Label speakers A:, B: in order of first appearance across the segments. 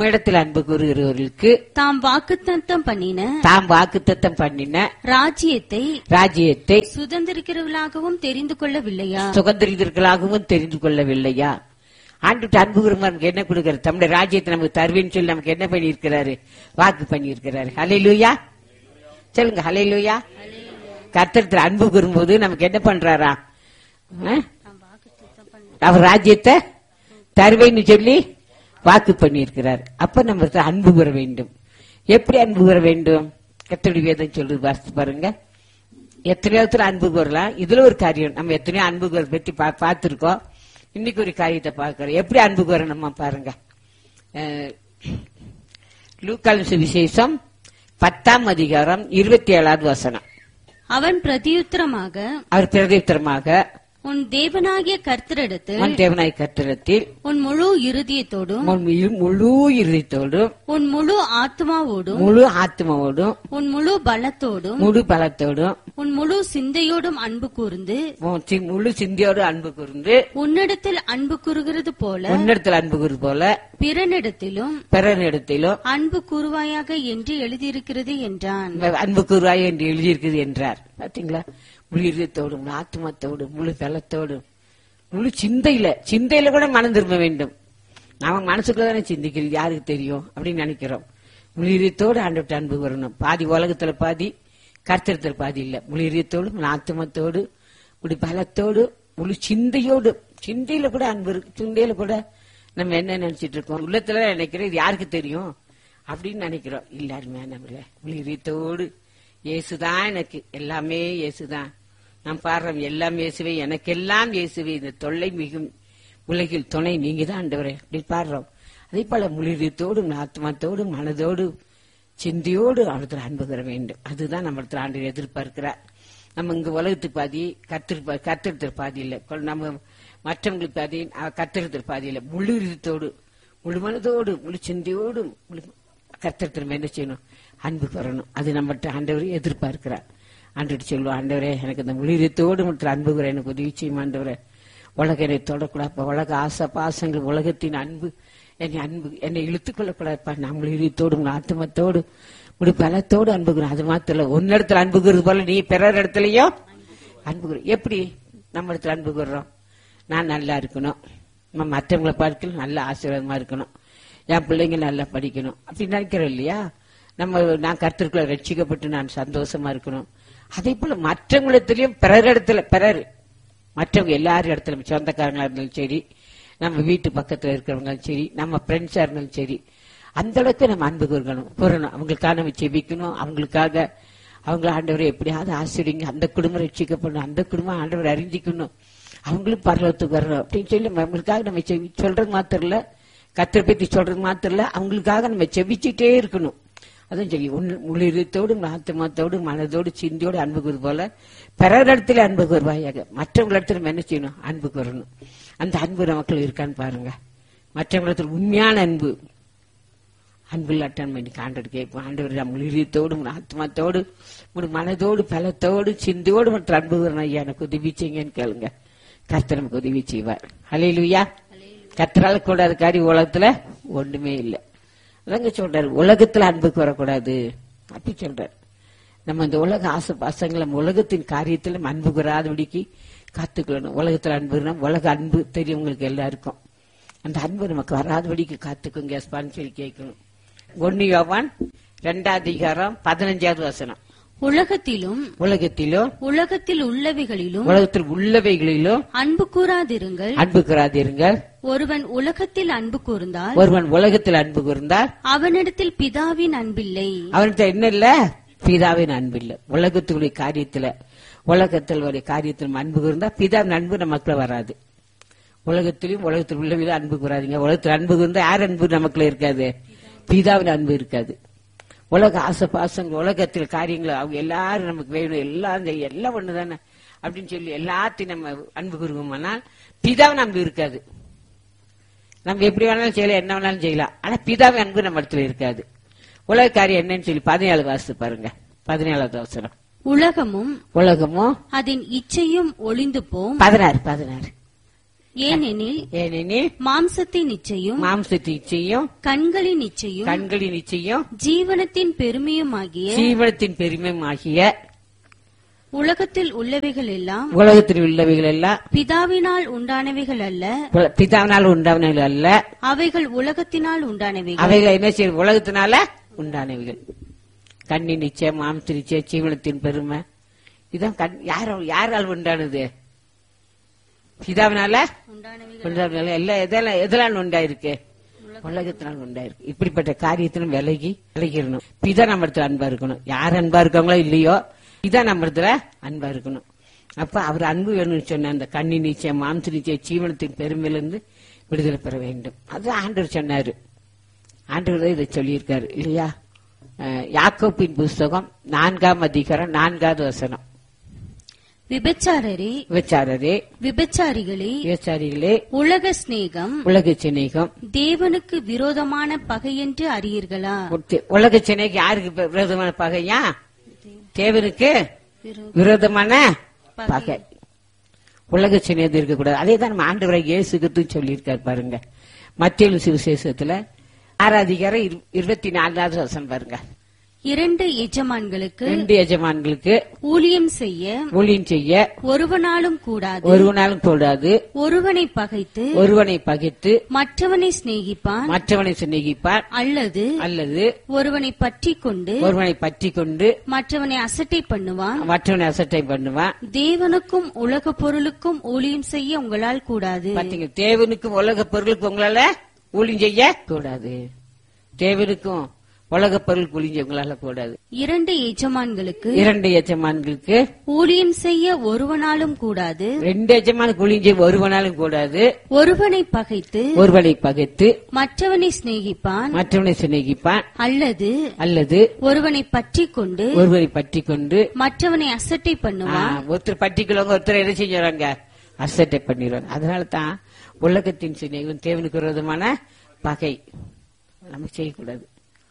A: தம்மிடத்தில் அன்பு கூறுகிறவர்களுக்கு
B: தாம் வாக்குத்தத்தம் பண்ணின
A: தாம் வாக்குத்தத்தம் பண்ணின
B: ராஜ்யத்தை
A: ராஜ்யத்தை
B: சுதந்திரிக்கிறவர்களாகவும் தெரிந்து கொள்ளவில்லையா
A: சுதந்திரிதர்களாகவும் தெரிந்து கொள்ளவில்லையா ஆண்டு அன்பு கூறும் நமக்கு என்ன கொடுக்கிறார் தம்முடைய ராஜ்யத்தை நமக்கு தருவேன்னு சொல்லி நமக்கு என்ன பண்ணியிருக்கிறாரு வாக்கு பண்ணியிருக்கிறாரு ஹalleluya சொல்லுங்க ஹalleluya கர்த்தரத்தில் அன்பு கூறும்போது நமக்கு என்ன பண்றாரா ஆ? அவர் ராஜ்யத்தை தருவேன்னு சொல்லி வாக்கு பண்ணியிருக்கிறார் அப்ப நம்ம அன்பு கூற வேண்டும் எப்படி அன்பு கூற வேண்டும் கத்தடி வேதம் சொல்றது வாசித்து பாருங்க எத்தனையோ இடத்துல அன்பு கூறலாம் இதுல ஒரு காரியம் நம்ம எத்தனையோ அன்பு கூற பத்தி பா- பார்த்திருக்கோம் இன்னைக்கு ஒரு காரியத்தை பார்க்கிறோம் எப்படி அன்பு கூற நம்ம பாருங்க அஹ், லூக்கால் சுவிசேஷம் பத்தாம் அதிகாரம் இருபத்தி ஏழாவது வசனம்
B: அவன் பிரதியுத்தரமாக
A: அவர் பிரதித்திரமாக
B: உன் தேவனாகிய கர்த்தரிடத்தில்
A: உன் தேவனாய் கத்திரத்தில்
B: உன் முழு இருதயத்தோடும்
A: உன் முழு- முழு இருதயத்தோடும்
B: உன் முழு ஆத்மாவோடும்
A: முழு ஆத்மாவோடும்
B: உன் முழு பலத்தோடும்
A: முழு பலத்தோடும்
B: உன் முழு சிந்தையோடும் அன்பு கூர்ந்து
A: உன் சி- முழு சிந்தியோடு அன்பு கூர்ந்து
B: உன்னிடத்தில் அன்பு கூறுகிறது போல
A: உன்னிடத்தில் அன்பு கூறு போல
B: பிறனிடத்திலும்
A: பிறனிடத்திலும்
B: அன்பு கூறுவாயாக என்று எழுதியிருக்கிறது என்றான்
A: அன்பு கூறுவாய் என்று எழுதியிருக்குது என்றார் பாத்தீங்களா முழு இதயத்தோடு முழு ஆத்மத்தோடு முழு பலத்தோடு முழு சிந்தையில சிந்தையில கூட மனம் திரும்ப வேண்டும் நாம மனசுக்குள்ள தானே சிந்திக்கிறது யாருக்கு தெரியும் அப்படின்னு நினைக்கிறோம் முழு இதயத்தோடு ஆண்டவர்கிட்ட அன்பு வரணும் பாதி உலகத்துல பாதி கர்த்தரத்துல பாதி இல்ல முழு இதயத்தோடு முழு ஆத்மத்தோடு முழு பலத்தோடு முழு சிந்தையோடு சிந்தையில கூட அன்பு இருக்கு சிந்தையில கூட நம்ம என்ன நினைச்சிட்டு இருக்கோம் உள்ளத்துல நினைக்கிறோம் இது யாருக்கு தெரியும் அப்படின்னு நினைக்கிறோம் எல்லாருமே நம்மள முழு இதயத்தோடு இயேசுதான் எனக்கு எல்லாமே இயேசுதான் நான் பாடுறோம் எல்லாம் இயேசுவே எனக்கெல்லாம் இயேசுவே இந்த தொல்லை மிகும் உலகில் துணை நீங்க தான் ஆண்டவரே அப்படி பாடுறோம் அதே போல முழுதத்தோடும் ஆத்மாத்தோடு மனதோடு சிந்தையோடு அவரத்தில் அன்பு பெற வேண்டும் அதுதான் நம்மளத்தில் ஆண்டு எதிர்பார்க்கிறார் நம்ம இங்க உலகத்துக்கு பாதி கத்திருப்பா கத்திரத்தில் பாதி இல்லை கொ- நம்ம மற்றவங்களுக்கு பாதி கத்திரத்தில் பாதி இல்லை முழு இதயத்தோடு முழு மனதோடு முழு சிந்தையோடு முழு கத்திரத்தில் என்ன செய்யணும் அன்பு பெறணும் அது நம்மகிட்ட ஆண்டவரை எதிர்பார்க்கிறார் ஆண்டவர் சொல்லுவோம் ஆண்டவரே எனக்கு இந்த முழுதத்தோடு மட்டும் அன்பு கூற எனக்கு உதவி செய்யும் ஆண்டவரே உலக என்னை தொடக்கூடாது உலக ஆசை பாசங்கள் உலகத்தின் அன்பு என்னை அன்பு என்னை இழுத்துக் கொள்ளக்கூடாதுப்பா நான் முழுதத்தோடு உங்கள் ஆத்மத்தோடு முழு பலத்தோடு அன்புகிறோம் அது மாத்திரம் இல்ல உன்னிடத்துல அன்புகிறது போல நீ பிறர் இடத்துலயும் அன்புகிற எப்படி நம்ம இடத்துல அன்புகிறோம் நான் நல்லா இருக்கணும் நம்ம மற்றவங்களை பார்க்கணும் நல்ல ஆசீர்வாதமா இருக்கணும் என் பிள்ளைங்க நல்லா படிக்கணும் அப்படி நினைக்கிறோம் இல்லையா நம்ம நான் கருத்திற்குள்ள ரட்சிக்கப்பட்டு நான் சந்தோஷமா இருக்கணும் அதே போல மற்றவங்களிடத்திலயும் பிறர் இடத்துல பிறர் மற்றவங்க எல்லாரும் இடத்துல சொந்தக்காரங்களா இருந்தாலும் சரி நம்ம வீட்டு பக்கத்துல இருக்கிறவங்களும் சரி நம்ம ஃப்ரெண்ட்ஸா இருந்தாலும் சரி அந்த அளவுக்கு நம்ம அன்பு கூறணும் கூறணும் அவங்களுக்காக நம்ம செபிக்கணும் அவங்களுக்காக அவங்கள ஆண்டவரை எப்படியாவது ஆசிரியங்க அந்த குடும்பம் ரட்சிக்கப்படணும் அந்த குடும்பம் ஆண்டவர் அறிஞ்சிக்கணும் அவங்களும் பரலத்துக்கு வரணும் அப்படின்னு சொல்லி நம்ம அவங்களுக்காக நம்ம செவி சொல்றது மாத்திரம் இல்ல கத்தரை பத்தி சொல்றது மாத்திரம் இல்ல அவங்களுக்காக நம்ம செவிச்சுட்டே இருக்கணும் அதான் சரி முழு இதயத்தோடு ஆத்மாத்தோடு மனதோடு சிந்தியோடு அன்பு கூறு போல பிறர் இடத்துல அன்பு கூறுவாயாக மற்றவங்க இடத்துல நம்ம என்ன செய்யணும் அன்பு கூறணும் அந்த அன்பு நமக்குள்ள இருக்கான்னு பாருங்க மற்றவங்க இடத்துல உண்மையான அன்பு அன்புள்ள அட்டன் பண்ணி ஆண்டவர் கேட்போம் ஆண்டவர் நம்ம இதயத்தோடு உன் ஆத்மாத்தோடு உன் மனதோடு பலத்தோடு சிந்தியோடு மற்ற அன்பு கூறணும் ஐயா எனக்கு உதவி செய்யுங்கன்னு கேளுங்க கர்த்தர் நமக்கு உதவி செய்வார் ஹalleluya கர்த்தரால கூடாத காரியம் உலகத்துல ஒண்ணுமே இல்லை அதாங்க சொல்றாரு உலகத்துல அன்புக்கு வரக்கூடாது அப்படி சொல்றாரு நம்ம இந்த உலக ஆசை பாசங்களை நம்ம உலகத்தின் காரியத்துல நம்ம அன்பு கூறாதபடிக்கு காத்துக்கொள்ளணும் உலகத்துல அன்பு இருக்கணும். உலக அன்பு தெரியும் உங்களுக்கு எல்லாருக்கும் அந்த அன்பு நமக்கு வராதபடிக்கு காத்துக்குங்க எஸ்பான்னு சொல்லி கேட்கணும் ஒன்னு யோவான் ரெண்டாவது அதிகாரம் பதினஞ்சாவது வசனம்
B: உலகத்திலும்
A: உலகத்திலோ
B: உலகத்தில் உள்ளவைகளிலும்
A: உலகத்தில் உள்ளவைகளிலோ
B: அன்பு கூறாதிருங்கள்
A: அன்பு கூறாதீர்கள்
B: ஒருவன் உலகத்தில் அன்பு கூர்ந்தால்
A: ஒருவன் உலகத்தில் அன்பு கூர்ந்தால்
B: அவனிடத்தில் பிதாவின் அன்பில்லை
A: அவன்கிட்ட என்ன இல்ல பிதாவின் அன்பு இல்ல உலகத்துடைய காரியத்துல உலகத்தில் ஒரு காரியத்தில் அன்பு இருந்தா பிதாவின் அன்பு நமக்குள்ள வராது உலகத்திலும் உலகத்தில் உள்ளவித அன்பு கூறாதீங்க உலகத்தில் அன்பு இருந்தா யார் அன்பு நமக்குள்ள இருக்காது பிதாவின் அன்பு இருக்காது உலக ஆசை பாசங்கள் உலகத்தில் காரியங்கள் அவங்க எல்லாரும் நமக்கு வேணும் எல்லாம் செய்ய, எல்லாம் ஒண்ணுதானே அப்படின்னு சொல்லி எல்லாத்தையும் நம்ம அன்பு கூறுவோம்னால் பிதாவின் அன்பு இருக்காது நம்ம எப்படி வேணாலும் செய்யலாம் என்ன வேணாலும் செய்யலாம் ஆனா பிதாவின் அன்பு நம்ம இடத்துல இருக்காது உலக காரியம் என்னன்னு சொல்லி பதினேழு வாசு பாருங்க பதினேழாவது அவசரம்
B: உலகமும்
A: உலகமும்
B: அதன் இச்சையும் ஒளிந்து போம்
A: பதினாறு பதினாறு
B: ஏனெனில்
A: ஏனெனில்
B: மாம்சத்தின் நிச்சயம்
A: மாம்சத்தின் நிச்சயம்
B: கண்களின் நிச்சயம்
A: கண்களின் நிச்சயம்
B: ஜீவனத்தின் பெருமையுமாகிய
A: ஜீவனத்தின் பெருமையுமாகிய
B: உலகத்தில் உள்ளவைகள் எல்லாம்
A: உலகத்தில் உள்ளவைகள் எல்லாம்
B: பிதாவினால் உண்டானவைகள் அல்ல
A: உல- பிதாவினால் உண்டானவைகள் அல்ல
B: அவைகள் உலகத்தினால் உண்டானவைகள்
A: அவைகளை என்ன செய்யும் உலகத்தினால உண்டானவைகள் கண்ணின் நிச்சயம் மாம்ச நிச்சயம் ஜீவனத்தின் பெருமை இதான் கண் யார் யாரால் உண்டானது பிதாவினால
B: உண்டானவைகள்
A: உண்டானது எல்லாம் எதெல்லாம் எதெல்லாம் உண்டாயிருக்கு உலகத்தினால் உண்டாயிருக்கு இப்படிப்பட்ட காரியத்திலும் விலகி விலகிடணும் பிதா நம்ம இடத்துல அன்பா இருக்கணும் யார் அன்பா இருக்காங்களோ இல்லையோ பிதா நம்ம இடத்துல அன்பா இருக்கணும் அப்ப அவர் அன்பு வேணும்னு சொன்ன அந்த கண்ணி நிச்சயம் மாம்ச நிச்சயம் ஜீவனத்தின் பெருமையிலிருந்து விடுதலை பெற வேண்டும் அது ஆண்டவர் சொன்னாரு ஆண்டவர் தான் இதை சொல்லியிருக்காரு இல்லையா அஹ், யாக்கோப்பின் புஸ்தகம் நான்காம் அதிகாரம் நான்காவது வசனம்
B: விபச்சாரரே
A: விபச்சாரரே
B: விபச்சாரிகளே
A: விபச்சாரிகளே
B: உலக சிநேகம்
A: உலக சிநேகம்
B: தேவனுக்கு விரோதமான பகை என்று அறியீர்களா
A: உத்தி- உலக சினைக்கு யாருக்கு ப- விரோதமான பகையா தேவனுக்கு
B: விரோ-
A: விரோதமான
B: பகை.
A: பகை உலக சினையது இருக்கக்கூடாது அதே தான் நம்ம ஆண்டவரை இயேசுக்கு சொல்லியிருக்காரு பாருங்க மத்திய சுவிசேஷத்துல ஆறாம் அதிகாரம் இரு- இருபத்தி நாலாவது வசனம் பாருங்க
B: இரண்டு எஜமான்களுக்கு
A: ரெண்டு எஜமான்களுக்கு
B: ஊழியம் செய்ய
A: ஊழியம் செய்ய
B: ஒருவனாலும் கூடாது
A: ஒருவனாலும் கூடாது
B: ஒருவனை பகைத்து
A: ஒருவனை பகைத்து
B: மற்றவனை சிநேகிப்பான்
A: மற்றவனை சிநேகிப்பான்
B: அல்லது
A: அல்லது
B: ஒருவனை பற்றி கொண்டு
A: ஒருவனை பற்றி கொண்டு
B: மற்றவனை அசட்டை பண்ணுவான்
A: மற்றவனை அசட்டை பண்ணுவான்
B: தேவனுக்கும் உலக பொருளுக்கும் ஊழியம் செய்ய உங்களால் கூடாது
A: பாத்தீங்க தேவனுக்கும் உலக பொருளுக்கு உங்களால ஊழியம் செய்ய கூடாது தேவனுக்கும் உலக பொருளுக்கு ஊழியம் செய்ய உங்களால கூடாது
B: இரண்டு எஜமான்களுக்கு
A: இரண்டு எஜமான்களுக்கு
B: ஊழியம் செய்ய ஒருவனாலும் கூடாது
A: ரெண்டு எஜமானுக்கு ஊழியம் செய்ய ஒருவனாலும் கூடாது
B: ஒருவனை பகைத்து
A: ஒருவனை பகைத்து
B: மற்றவனை சிநேகிப்பான்
A: மற்றவனை சிநேகிப்பான்
B: அல்லது
A: அல்லது
B: ஒருவனை பற்றி கொண்டு
A: ஒருவரை பற்றி கொண்டு
B: மற்றவனை அசட்டை
A: ஆ,
B: பண்ணுவான்
A: ஒருத்தர் பற்றிக்கிறவங்க ஒருத்தர் என்ன செஞ்சுறாங்க அசட்டை பண்ணிடுவாங்க அதனால தான் உலகத்தின் சிநேகம் தேவனுக்கு விரோதமான பகை நம்ம செய்யக்கூடாது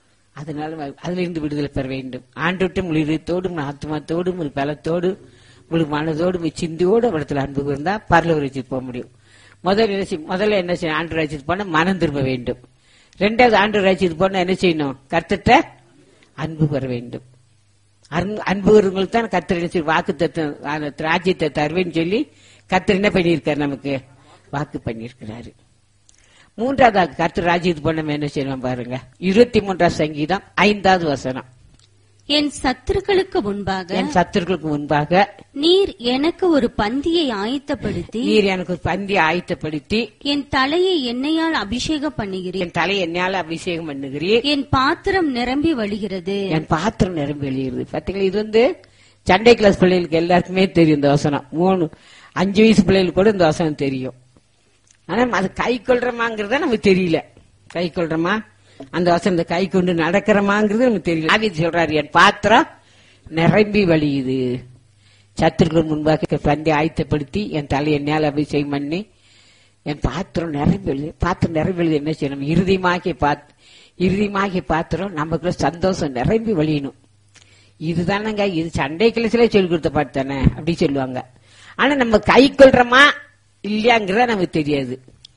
A: அதனால வ- அதிலிருந்து விடுதலை பெற வேண்டும் ஆண்டோட்டும் முழு இதயத்தோடும் ஆத்மாத்தோடும் முழு பலத்தோடும் முழு மனதோடும் முழு சிந்தியோடு அவரிடத்தில் அன்பு இருந்தா பரலவர் வச்சு போக முடியும் முதல்ல என்ன செய்ய முதல்ல என்ன செய்யணும் ஆண்டு ராஜ்யத்து போனா மனம் திரும்ப வேண்டும் ரெண்டாவது ஆண்டு ராஜ்யத்து போனா என்ன செய்யணும் கர்த்தட்ட அன்பு பெற வேண்டும் அன்பு- அன்பு கூறுங்களுக்கு தான் கத்தர் என்ன செய்ய வாக்கு தத்துவம் ராஜ்யத்தை தருவேன்னு சொல்லி கத்தர் என்ன பண்ணியிருக்காரு நமக்கு வாக்கு பண்ணியிருக்கிறாரு மூன்றாவது கர்த்தர் ராஜ்யத்து போன என்ன செய்யணும் பாருங்க இருபத்தி மூன்றாவது சங்கீதம் ஐந்தாவது வசனம்
B: என் சத்துருக்களுக்கு முன்பாக
A: என் சத்துருக்களுக்கு முன்பாக
B: நீர் எனக்கு ஒரு பந்தியை ஆயத்தப்படுத்தி
A: நீர் எனக்கு ஒரு பந்தி ஆயத்தப்படுத்தி
B: என் தலையை எண்ணெயால் அபிஷேகம் பண்ணுகிறேன்
A: என் தலை என்னால அபிஷேகம் பண்ணுகிறீர்
B: என் பாத்திரம் நிரம்பி வழிகிறது
A: என் பாத்திரம் நிரம்பி வெளியிடுது பாத்தீங்களா இது வந்து சண்டே கிளாஸ் பிள்ளைகளுக்கு எல்லாருக்குமே தெரியும் இந்த வசனம் மூணு அஞ்சு வயசு பிள்ளைகளுக்கு கூட இந்த வசனம் தெரியும் ஆனா அது கை கொள்றமாங்கிறத நமக்கு தெரியல கை கொள்றமா அந்த வசனத்தை கை கொண்டு நடக்கிறமாங்கிறது நமக்கு தெரியல ஆவி சொல்றாரு என் பாத்திரம் நிரம்பி வழியுது சத்துருக்கள் முன்பாக பந்தி ஆயத்தப்படுத்தி என் தலை என்னால் அபிஷேகம் பண்ணி என் பாத்திரம் நிரம்பி எழுது பாத்திரம் நிரம்பி எழுது என்ன செய்யணும் இறுதியமாகி பாத் இறுதியமாகி பாத்திரம் நமக்குள்ள சந்தோஷம் நிரம்பி வழியணும் இதுதானங்க இது சண்டை கிளசில சொல்லி கொடுத்த பாட்டு தானே அப்படி சொல்லுவாங்க ஆனா நம்ம கை கொள்றோமா இல்லையாங்கிறத நமக்கு தெரியாது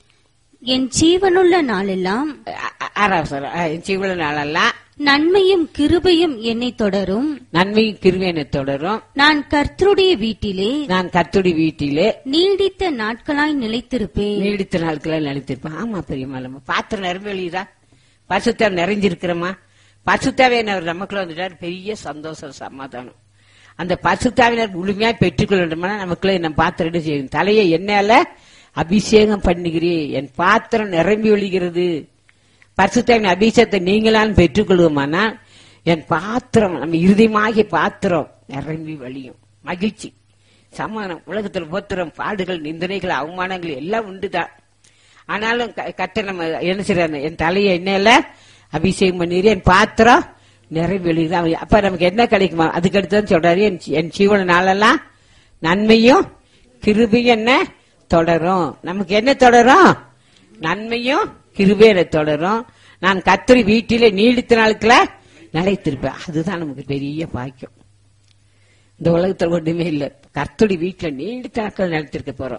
B: என் ஜீவனுள்ள நாளெல்லாம்
A: அ- அ- ஆறாவது சொல்ல இவ்வளவு நாளெல்லாம்
B: நன்மையும் கிருபையும் என்னை தொடரும்
A: நன்மையும் கிருவேனை தொடரும்
B: நான் கர்த்தருடைய வீட்டிலே
A: நான் கத்துடி வீட்டிலே
B: நீடித்த நாட்களாய் நிலைத்திருப்பேன்
A: நீடித்த நாட்களில் நினைத்திருப்பேன் ஆமா பெரியம்மா நம்ம பாத்திரம் நிரம்பி வெளியுதா பசுத்தாவை நிறைஞ்சிருக்கிறோமா பசுத்தாவியனர் நமக்குள்ள வந்துட்டார் பெரிய சந்தோஷம் சமாதானம் அந்த பசுத்தாவினர் முழுமையா பெற்றுக்கொள்ள வேண்டுமானா நமக்குள்ள நம்ம பாத்திரம் என்ன செய்யும் தலையை என்னால அபிஷேகம் பண்ணுகிறேன் என் பாத்திரம் நிரம்பி ஒழிகிறது பரிசுத்தாவின் அபிஷேகத்தை நீங்களாம் பெற்றுக்கொள்வோமானா என் பாத்திரம் நம்ம இறுதியமாகிய பாத்திரம் நிரம்பி வழியும் மகிழ்ச்சி சமாதானம் உலகத்துல போத்திரம் பாடுகள் நிந்தனைகள் அவமானங்கள் எல்லாம் உண்டுதான் ஆனாலும் க- கர்த்தர் நம்ம என்ன செய்யறாரு என் தலையை எண்ணெயில அபிஷேகம் பண்ணிடு என் பாத்திரம் நிரம்பி வழியுது அவன் அப்ப நமக்கு என்ன கிடைக்குமா அதுக்கு அடுத்து சொல்றாரு என் ஜீ- என் ஜீவன நாளெல்லாம் நன்மையும் கிருபையும் என்ன தொடரும் நமக்கு என்ன தொடரும் நன்மையும் கிருபையில தொடரும் நான் கத்திரி வீட்டிலே நீடித்த நாளுக்குள்ள நிலைத்திருப்பேன் அதுதான் நமக்கு பெரிய பாக்கியம் இந்த உலகத்துல ஒண்ணுமே இல்ல கர்த்தடி வீட்டுல நீடித்த நாட்கள் நிலைத்திருக்க போறோம்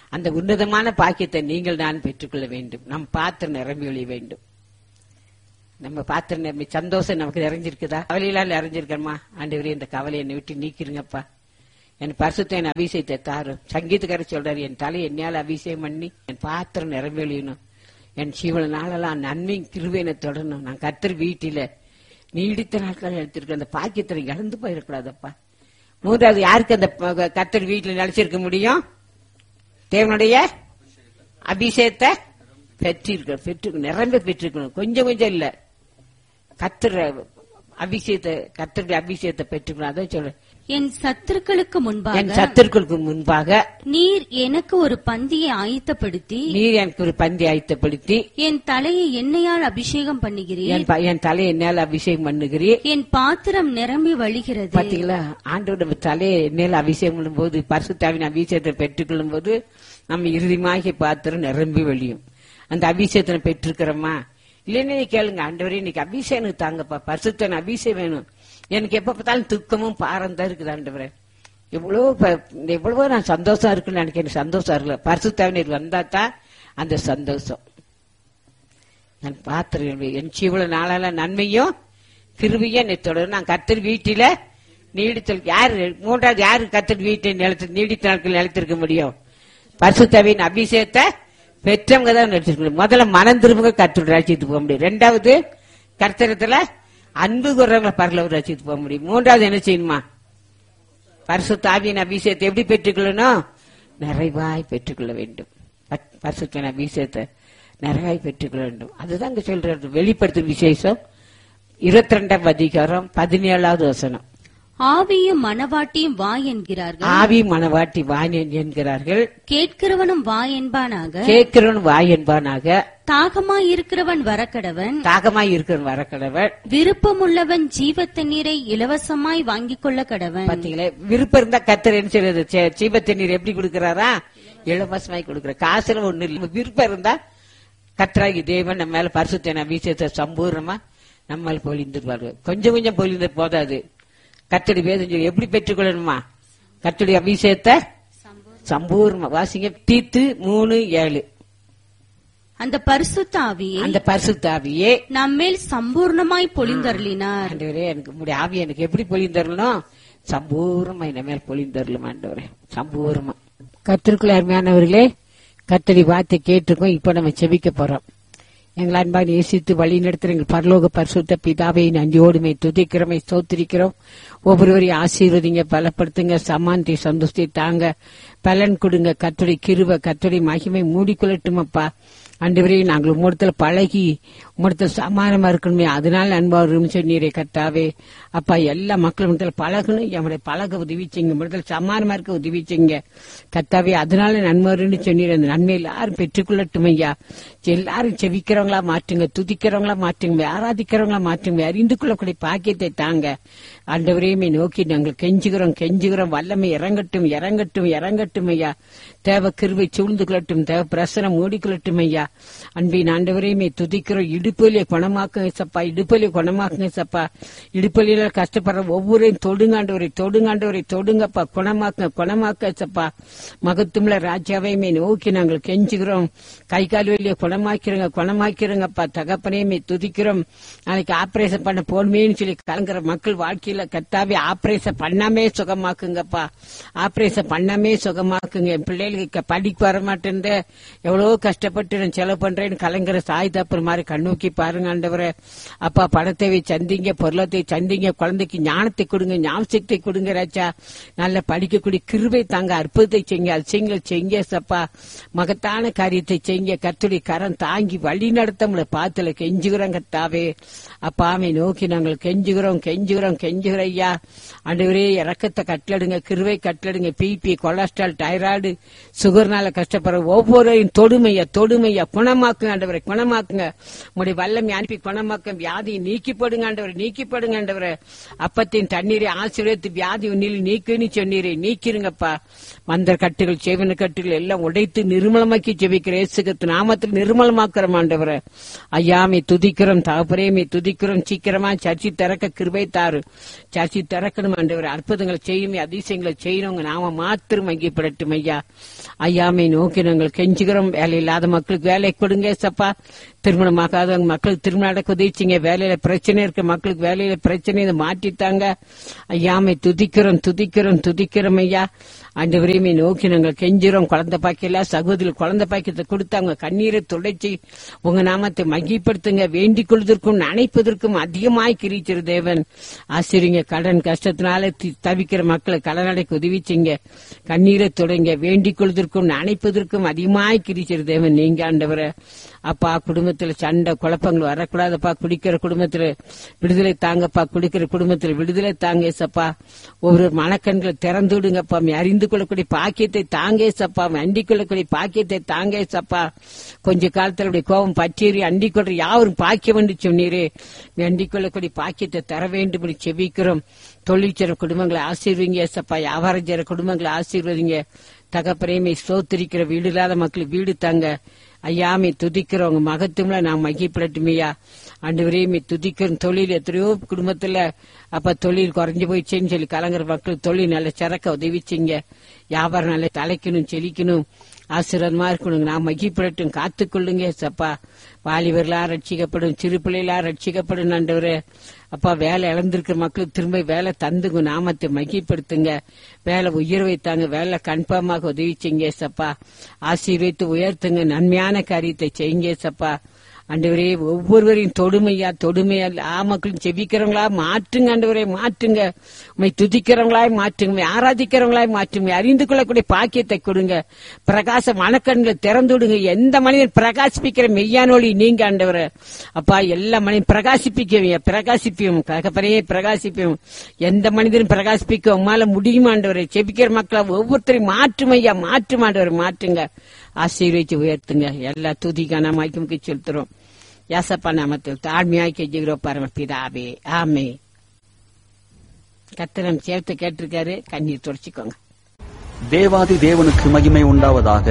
A: அந்த உன்னதமான பாக்கியத்தை நீங்கள் நான் பெற்றுக்கொள்ள வேண்டும் நம் பாத்திரம் நிரம்பி ஒழிய வேண்டும் நம்ம பாத்திரம் நிரம்பி சந்தோஷம் நமக்கு நிறைஞ்சிருக்குதா கவலையெல்லாம் நிறைஞ்சிருக்கணுமா ஆண்டவரே இந்த கவலை என்னை விட்டு நீக்கிருங்கப்பா என் பரிசுத்த என் அபிஷேகத்தை தாரும் சங்கீதக்காரர் சொல்றாரு என் தலை என்னால் அபிஷேகம் பண்ணி என் பாத்திரம் நிரம்பி ஒழியணும் என் ஜீவன நாளெல்லாம் நன்மை கிருவேனை தொடரணும் நான் கத்தர் வீட்டில நீடித்த நாட்கள் எடுத்திருக்க அந்த பாக்கியத்தை இழந்து போயிடக்கூடாதப்பா மூன்றாவது யாருக்கு அந்த ப- கத்தர் வீட்டில் நிலைச்சிருக்க முடியும் தேவனுடைய அபிஷேகத்தை பெற்றிருக்க பெற்று நிரம்ப பெற்றிருக்கணும் கொஞ்சம் கொஞ்சம் இல்ல கத்திர அபிஷேகத்தை கத்தருடைய அபிஷேகத்தை பெற்றுக்கணும் அதான் சொல்றேன்
B: என் சத்துருக்களுக்கு
A: என்
B: முன்பாக
A: சத்துருக்களுக்கு முன்பாக
B: நீர் எனக்கு ஒரு பந்தியை ஆயத்தப்படுத்தி
A: நீர் எனக்கு ஒரு பந்தி ஆயத்தப்படுத்தி
B: என் தலையை எண்ணெயால் அபிஷேகம் பண்ணுகிறீர்
A: என் ப- என் தலையை என்னால் அபிஷேகம் பண்ணுகிறீர்
B: என் பாத்திரம் நிரம்பி வழிகிறது
A: பாத்தீங்களா ஆண்டோட தலையை என்னால் அபிஷேகம் பண்ணும்போது பரிசுத்தாவின் அபிஷேகத்தை பெற்றுக்கொள்ளும் போது நம்ம இறுதிமாகி பாத்திரம் நிரம்பி வழியும் அந்த அபிஷேகத்தை பெற்றிருக்கிறோமா இல்லைன்னு கேளுங்க ஆண்டவரே இன்னைக்கு அபிஷேகம் எனக்கு தாங்கப்பா பரிசுத்தன் அபிஷேகம் வேணும் எனக்கு எப்ப பார்த்தாலும் துக்கமும் பாரம் தான் இருக்குது ஆண்டவரே எவ்வளவு ப- எவ்வளவோ நான் சந்தோஷம் இருக்குன்னு எனக்கு எனக்கு சந்தோஷம் இருக்குல்ல பரிசுத்தாவினர் வந்தா தான் அந்த சந்தோஷம் நான் பாத்திரம் என் ஜீவன நாளால நன்மையும் கிருபியும் என்னை தொடரும் நான் கத்தர் வீட்டில நீடித்தல் யாரு மூன்றாவது யாரு கத்தர் வீட்டை நிலத்து நீடித்த நாட்கள் நிலைத்திருக்க முடியும் பரிசுத்தவின் அபிஷேகத்தை பெற்றவங்க தான் நினைச்சிருக்க முடியும் முதல்ல மனம் திரும்புங்க கத்தர் ராஜ்யத்துக்கு போக முடியும் ரெண்டாவது கர்த்தரத்துல அன்பு குறவங்களை பரலவர் ராஜ்யத்துக்கு போக முடியும் மூன்றாவது என்ன செய்யணுமா பரிசுத்தாவியின் அபிஷேகத்தை எப்படி பெற்றுக்கொள்ளணும் நிறைவாய் பெற்றுக்கொள்ள வேண்டும் பத்- பரிசுத்தின் அபிஷேகத்தை நிறைவாய் பெற்றுக்கொள்ள வேண்டும் அதுதான் இங்க சொல்றது வெளிப்படுத்தும் விசேஷம் இருபத்தி ரெண்டாம் அதிகாரம் பதினேழாவது வசனம்
B: ஆவியும் மனவாட்டியும் வா என்கிறார்கள்
A: ஆவி மனவாட்டி வாணியன் என்கிறார்கள்
B: கேட்கிறவனும் வா என்பானாக
A: கேட்கிறவன் வாய் என்பானாக
B: தாகமாய் இருக்கிறவன் வரக்கடவன்
A: தாகமாய் இருக்கிறவன் வரக்கடவன்
B: விருப்பமுள்ளவன் ஜீவ தண்ணீரை இலவசமாய் வாங்கிக் கொள்ள கடவன்
A: பாத்தீங்களா விருப்பம் இருந்தா கத்தர் என்ன செய்யறது சே- சீப தண்ணீர் எப்படி கொடுக்கறாரா இலவசமாய் கொடுக்கிற காசுல ஒண்ணு இல்ல விருப்பம் இருந்தா கத்தராகி தேவன் நம்ம மேல பரிசுத்தன அபிஷேகத்தை சம்பூர்ணமா நம்மால் பொழிந்துருவாரு கொஞ்சம் கொஞ்சம் பொழிந்து போதாது கத்தடி வேதம் சொல்லி எப்படி பெற்றுக்கொள்ளணுமா கத்தடி அபிஷேகத்தை சம்பூர்ணமா வாசிங்க தீத்து மூணு ஏழு
B: அந்த பரிசுத்த ஆவியை
A: அந்த பரிசுத்தாவியே
B: நம்மேல் சம்பூர்ணமாய் பொழிந்தருளினார்
A: ஆண்டவரே எனக்கு உங்களுடைய ஆவி எனக்கு எப்படி பொழிந்தரணும் சம்பூர்ணமா என்ன மேல் பொழிந்தரலும் ஆண்டவரே சம்பூர்ணமா கத்திற்குள்ள அருமையானவர்களே கத்தடி வார்த்தை கேட்டிருக்கோம் இப்ப நம்ம செபிக்க போறோம் எங்கள் அன்பாக நேசித்து வழி நடத்துற எங்கள் பரலோக பரிசுத்த பிதாவை நன்றியோடுமை துதிக்கிறோமை ஸ்தோத்திரிக்கிறோம் ஒவ்வொருவரையும் ஆசீர்வதிங்க பலப்படுத்துங்க சமாந்தி சந்தோஷத்தை தாங்க பலன் கொடுங்க கத்துடைய கிருப கத்துடைய மகிமை மூடிக்கொள்ளட்டும் அப்பா அன்றுவரே நாங்கள் உம்மிடத்துல பழகி உம்மிடத்துல சமானமா இருக்கணுமே அதனால அன்பா சொன்னீரே கர்த்தாவே அப்பா எல்லா மக்களும் இடத்துல பழகணும் எம்முடைய பழக உதவி செய்யுங்க உம்மிடத்துல சமானமா இருக்க உதவி செய்யுங்க கர்த்தாவே அதனால நன்மைன்னு சொன்னீர் அந்த நன்மை எல்லாரும் பெற்றுக்கொள்ளட்டும் ஐயா எல்லாரும் செவிக்கிறவங்களா மாற்றுங்க துதிக்கிறவங்களா மாற்றுங்க ஆராதிக்கிறவங்களா மாற்றுங்க அறிந்து கொள்ளக்கூடிய பாக்கியத்தை தாங்க ஆண்டவரையுமே நோக்கி நாங்கள் கெஞ்சுகிறோம் கெஞ்சுகிறோம் வல்லமை இறங்கட்டும் இறங்கட்டும் இறங்கட்டும் ஐயா தேவ கிருவை சூழ்ந்து கொள்ளட்டும் தேவ பிரசனம் மூடிக்கொள்ளட்டும் ஐயா அன்பின் ஆண்டவரையுமே துதிக்கிறோம் இடுப்பலியை குணமாக்குங்க சப்பா இடுப்பலியை குணமாக்குங்க சப்பா இடுப்பலியில கஷ்டப்படுற ஒவ்வொருவரையும் தொடுங்காண்டவரை தொடுங்காண்டவரை தொடுங்கப்பா குணமாக்க குணமாக்க சப்பா மகத்துவல ராஜாவையுமே நோக்கி நாங்கள் கெஞ்சுகிறோம் கை கால் வலியை குணமாக்கிறோங்க குணமாக்கிறோங்கப்பா தகப்பனையுமே துதிக்கிறோம் நாளைக்கு ஆபரேஷன் பண்ண போடுமேன்னு சொல்லி கலங்குற மக்கள் வாழ்க்கையில கத்தாவே ஆபரேஷன் பண்ணாமே சுகமாக்குங்கப்பா ஆபரேஷன் பண்ணாமே சுகமாக்குங்க என் பிள்ளைகளுக்கு படிக்க வர மாட்டேன் எவ்வளவு கஷ்டப்பட்டு நான் செலவு பண்றேன்னு கலங்குற சாய் தப்புற மாதிரி கண்ணோக்கி பாருங்க ஆண்டவரே அப்பா பணத்தை சந்திங்க பொருளத்தை சந்திங்க குழந்தைக்கு ஞானத்தை கொடுங்க ஞாபகத்தை கொடுங்க ராஜா நல்ல படிக்கக்கூடிய கிருபை தாங்க அற்புதத்தை செய்யுங்க அது செய்யுங்க செய்யுங்க சப்பா மகத்தான காரியத்தை செய்யுங்க கத்துடைய கரம் தாங்கி வழி நடத்தவங்களை பார்த்துல கெஞ்சுகிறோம் கத்தாவே அப்பாமை நோக்கி நாங்கள் கெஞ்சுகிறோம் கெஞ்சுகிறோம் கெஞ்சுகிறோம் ஐயா ஆண்டவரே இறக்கத்தை கட்டளடுங்க கிருவை கட்டளடுங்க பிபி கொலஸ்ட்ரால் டைராய்டு சுகர்னால கஷ்டப்படுற ஒவ்வொருவரையும் தொடுமையா தொடுமையா குணமாக்குங்க ஆண்டவரை குணமாக்குங்க உங்களுடைய வல்லமை அனுப்பி குணமாக்க வியாதியை நீக்கி போடுங்க ஆண்டவரை நீக்கி போடுங்க ஆண்டவரை அப்பத்தின் தண்ணீரை ஆசீர்வதித்து வியாதி உன்னில் நீக்குன்னு சொன்னீரே நீக்கிருங்கப்பா மந்த கட்டுகள் செவன கட்டுகள் எல்லாம் உடைத்து நிர்மலமாக்கி ஜெபிக்கிற இயேசுகத்து நாமத்தில் நிர்மலமாக்குறோம் ஆண்டவரை ஐயாமை துதிக்கிறோம் தகப்பரேமை துதிக்கிறோம் சீக்கிரமா சர்ச்சி திறக்க கிருபை தாரு சர்ச்சி திறக்கணும் ஆண்டவர் அற்புதங்களை செய்யுமே அதிசயங்களை செய்யணும் நாம மாத்திரம் மங்கிப்படட்டும் ஐயா ஐயாமை நோக்கி நாங்கள் கெஞ்சுகிறோம் வேலை இல்லாத மக்களுக்கு வேலை கொடுங்க சப்பா திருமணமாகாதவங்க மக்களுக்கு திருமணம் நடக்க உதவிச்சிங்க வேலையில பிரச்சனை இருக்க மக்களுக்கு வேலையில பிரச்சனை இதை மாற்றித்தாங்க ஐயாமை துதிக்கிறோம் துதிக்கிறோம் துதிக்கிறோம் ஐயா ஆண்டவரையுமே நோக்கி நாங்கள் கெஞ்சுறோம் குழந்தை பாக்கியல சகோதரி குழந்தை பாக்கியத்தை கொடுத்தாங்க கண்ணீரை துடைச்சி உங்க நாமத்தை மகிப்படுத்துங்க வேண்டிக் கொள்வதற்கும் நினைப்பதற்கும் அதிகமாய் கிரிச்சிரு தேவன் ஆசிரியங்க கடன் கஷ்டத்தினால தி- தவிக்கிற மக்களை கடன் அடைக்க உதவிச்சிங்க கண்ணீரை தொடங்க வேண்டிக் கொள்வதற்கும் நினைப்பதற்கும் அதிகமாய் கிரிச்சிரு தேவன் நீங்க ஆண்டவரை அப்பா குடும்பத்துல சண்டை குழப்பங்கள் வரக்கூடாதப்பா குடிக்கிற குடும்பத்துல விடுதலை தாங்கப்பா குடிக்கிற குடும்பத்துல விடுதலை தாங்க ஏசப்பா ஒவ்வொரு மனக்கண்களை திறந்து விடுங்கப்பா நீ அறிந்து கொள்ளக்கூடிய பாக்கியத்தை தாங்க ஏசப்பா அண்டிக் கொள்ளக்கூடிய பாக்கியத்தை தாங்க ஏசப்பா கொஞ்ச காலத்துல அப்படி கோபம் பற்றேறி அண்டிக் கொள்ற யாவரும் பாக்கியம் என்று சொன்னீரே நீ அண்டிக் கொள்ளக்கூடிய பாக்கியத்தை தர வேண்டும் என்று செபிக்கிறோம் தொழில் செய்ற குடும்பங்களை ஆசீர்வீங்க ஏசப்பா வியாபாரம் செய்ற குடும்பங்களை ஆசீர்வதிங்க தகப்பரையுமே ஸ்தோத்திரிக்கிற வீடு இல்லாத மக்களுக்கு வீடு தாங்க ஐயாமை துதிக்கிறவங்க மகத்துவம்ல நான் மகிப்படட்டுமையா ஆண்டு துதிக்கிற தொழில் எத்தனையோ குடும்பத்துல அப்ப தொழில் குறைஞ்சு போயிடுச்சேன்னு சொல்லி கலங்குற மக்கள் தொழில் நல்ல சிறக்க உதவிச்சிங்க வியாபாரம் நல்ல தலைக்கணும் செழிக்கணும் ஆசீர்வாதமா இருக்கணும் நான் மகிப்படட்டும் காத்துக்கொள்ளுங்க சப்பா வாலிபர்களா ரட்சிக்கப்படும் சிறு பிள்ளைகளா ரட்சிக்கப்படும் ஆண்டவரே அப்பா வேலை இழந்திருக்கிற மக்களுக்கு திரும்ப வேலை தந்துங்க நாமத்தை மகிப்படுத்துங்க வேலை உயர் வைத்தாங்க வேலை கன்ஃபார்மாக உதவி செய்யுங்க சப்பா ஆசீர்வைத்து உயர்த்துங்க நன்மையான காரியத்தை செய்யுங்க சப்பா ஆண்டவரே ஒவ்வொருவரையும் தொடுமையா தொடுமையா ஆ மக்களும் செபிக்கிறவங்களா மாற்றுங்க ஆண்டவரே மாற்றுங்க உண்மை துதிக்கிறவங்களாய் மாற்றுங்க உம்மை ஆராதிக்கிறவங்களாய் மாற்றுங்க அறிந்து கொள்ளக்கூடிய பாக்கியத்தை கொடுங்க பிரகாச மனக்கண்களை திறந்து விடுங்க எந்த மனிதன் பிரகாசிப்பிக்கிற மெய்யானொளி நீங்க ஆண்டவரே அப்பா எல்லா மனிதன் பிரகாசிப்பிக்கவீங்க பிரகாசிப்பியும் ககப்பரையே பிரகாசிப்பியும் எந்த மனிதனும் பிரகாசிப்பிக்க உமால முடியுமா ஆண்டவரே செபிக்கிற மக்களை ஒவ்வொருத்தரையும் மாற்றும் ஐயா மாற்றும் ஆண்டவர் மாற்றுங்க ஆசீர்வதிச்சு உயர்த்துங்க எல்லா துதிக்கான மாய்க்கும் செலுத்துறோம் யாசப்பா நாமத்தில் தாழ்மையாய் கெஞ்சுகிறோம் பரமபிதாவே ஆமே கத்திரம் சேர்த்து கேட்டிருக்காரு கண்ணீர் தொடச்சிக்கோங்க
C: தேவாதி தேவனுக்கு மகிமை உண்டாவதாக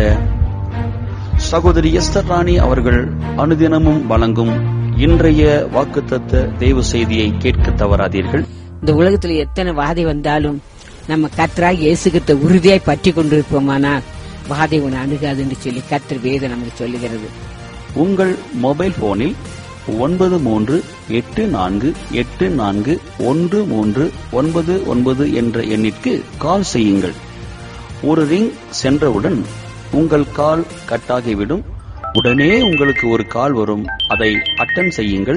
C: சகோதரி எஸ்தர் ராணி அவர்கள் அனுதினமும் வழங்கும் இன்றைய வாக்குத்தத்த தேவ செய்தியை கேட்க தவறாதீர்கள்
A: இந்த உலகத்துல எத்தனை வாதை வந்தாலும் நம்ம கத்தராக இயேசுகிட்ட உறுதியாய் பற்றி கொண்டிருப்போமானால் வாதை உன்னை அணுகாதுன்னு சொல்லி கத்தர் வேதம் நமக்கு சொல்லுகிறது
C: உங்கள் மொபைல் போனில் ஒன்பது மூன்று எட்டு நான்கு எட்டு நான்கு ஒன்று மூன்று ஒன்பது ஒன்பது என்ற எண்ணிற்கு கால் செய்யுங்கள் ஒரு ரிங் சென்றவுடன் உங்கள் கால் கட்டாகிவிடும் உடனே உங்களுக்கு ஒரு கால் வரும் அதை அட்டன் செய்யுங்கள்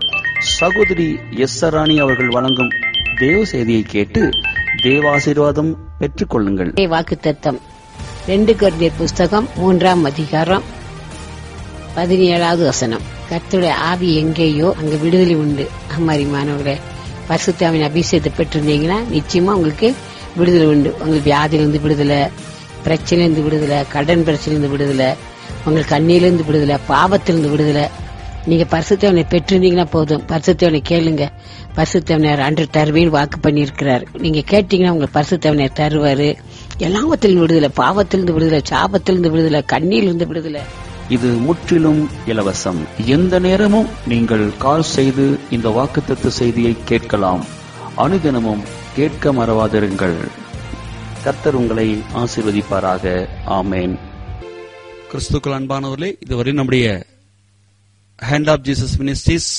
C: சகோதரி எஸ் ராணி அவர்கள் வழங்கும் தேவ செய்தியை கேட்டு தேவாசீர்வாதம் பெற்றுக்கொள்ளுங்கள்
A: வாக்கு தத்தம் ரெண்டு கொரிந்தியர் புஸ்தகம் மூன்றாம் அதிகாரம் பதினேழாவது வசனம் கர்த்தருடைய ஆவி எங்கேயோ அங்க விடுதலை உண்டு அம்மாரிமானவர்களே பரிசுத்தாவின் அபிஷேகத்தை பெற்றிருந்தீங்கன்னா நிச்சயமா உங்களுக்கு விடுதலை உண்டு உங்களுக்கு வியாதியிலிருந்து விடுதலை பிரச்சனையிலிருந்து விடுதலை கடன் பிரச்சனையிலிருந்து விடுதலை உங்களுக்கு கண்ணியிலிருந்து விடுதலை பாவத்திலிருந்து விடுதலை நீங்க பரிசுத்தவனை பெற்றிருந்தீங்கன்னா போதும் பரிசுத்தவனை கேளுங்க பரிசுத்தவனர் அன்று தருவேன் வாக்கு பண்ணியிருக்கிறார் நீங்க கேட்டீங்கன்னா உங்களுக்கு பரிசுத்தவனர் தருவாரு எல்லாவத்திலிருந்து விடுதலை பாவத்திலிருந்து விடுதலை சாபத்திலிருந்து விடுதலை கண்ணியிலிருந்து விடுதலை
C: இது முற்றிலும் இலவசம் எந்த நேரமும் நீங்கள் கால் செய்து இந்த வாக்குத்தத்த செய்தியை கேட்கலாம் அனுதினமும் கேட்க மறவாதிருங்கள் கர்த்தர் உங்களை ஆசீர்வதிப்பாராக ஆமேன் கிறிஸ்துக்கள் அன்பானவர்களே இதுவரை நம்முடைய Hand of Jesus Ministries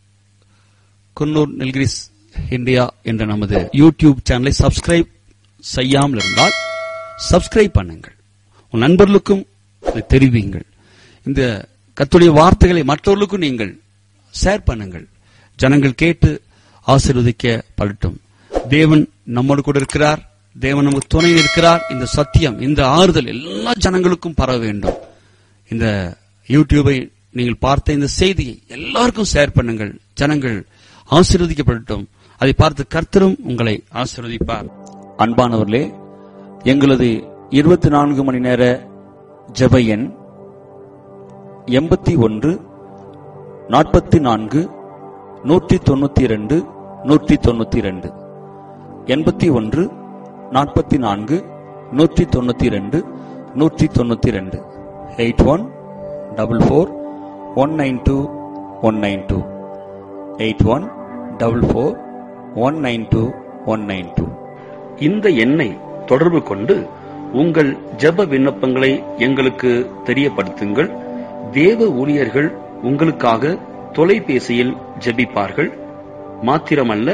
C: Coonoor Nilgiris India என்ற நமது யூடியூப் சேனலை சப்ஸ்கிரைப் செய்யாமல் இருந்தால் சப்ஸ்கிரைப் பண்ணுங்கள் உன் நண்பர்களுக்கும் இதை தெரிவிங்கள் இந்த கத்துடைய வார்த்தைகளை மற்றவர்களுக்கும் நீங்கள் ஷேர் பண்ணுங்கள் ஜனங்கள் கேட்டு ஆசீர்வதிக்க படட்டும் தேவன் நம்மோடு கூட இருக்கிறார் தேவன் நமக்கு துணை இருக்கிறார் இந்த சத்தியம் இந்த ஆறுதல் எல்லா ஜனங்களுக்கும் பரவ வேண்டும் இந்த யூடியூபை நீங்கள் பார்த்த இந்த செய்தியை எல்லாருக்கும் ஷேர் பண்ணுங்கள் ஜனங்கள் ஆசீர்வதிக்கப்படட்டும் அதை பார்த்து கர்த்தரும் உங்களை ஆசீர்வதிப்பார் அன்பானவர்களே எங்களது இருபத்தி நான்கு மணி நேர ஜெப எண் எண்பத்தி ஒன்று நாற்பத்தி நான்கு நூற்றி தொண்ணூத்தி இரண்டு நூற்றி தொண்ணூத்தி இரண்டு எண்பத்தி ஒன்று நாற்பத்தி நான்கு நூற்றி தொண்ணூத்தி இரண்டு நூற்றி தொண்ணூத்தி இரண்டு eight one double four one nine two one nine two eight one double four one nine two one nine two இந்த எண்ணை தொடர்பு கொண்டு உங்கள் ஜெப விண்ணப்பங்களை எங்களுக்கு தெரியப்படுத்துங்கள் தேவ ஊழியர்கள் உங்களுக்காக தொலைபேசியில் ஜெபிப்பார்கள் மாத்திரமல்ல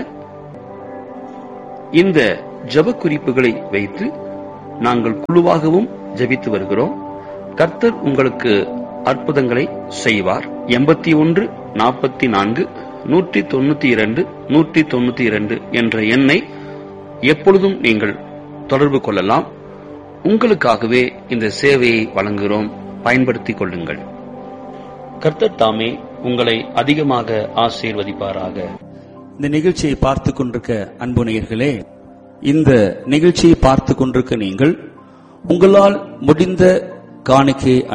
C: இந்த ஜெப குறிப்புகளை வைத்து நாங்கள் குழுவாகவும் ஜெபித்து வருகிறோம் கர்த்தர் உங்களுக்கு அற்புதங்களை செய்வார் எண்பத்தி ஒன்று நாற்பத்தி நான்கு நூற்றி தொண்ணூத்தி இரண்டு நூற்றி தொண்ணூத்தி இரண்டு என்ற எண்ணை எப்பொழுதும் நீங்கள் தொடர்பு கொள்ளலாம் உங்களுக்காகவே இந்த சேவையை வழங்குகிறோம் பயன்படுத்திக் கொள்ளுங்கள் கர்த்தர் தாமே உங்களை அதிகமாக ஆசீர்வதிப்பாராக இந்த நிகழ்ச்சியை பார்த்துக் கொண்டிருக்க அன்பு நேயர்களே இந்த நிகழ்ச்சியை பார்த்துக் கொண்டிருக்க நீங்கள் உங்களால் முடிந்த காணிக்கை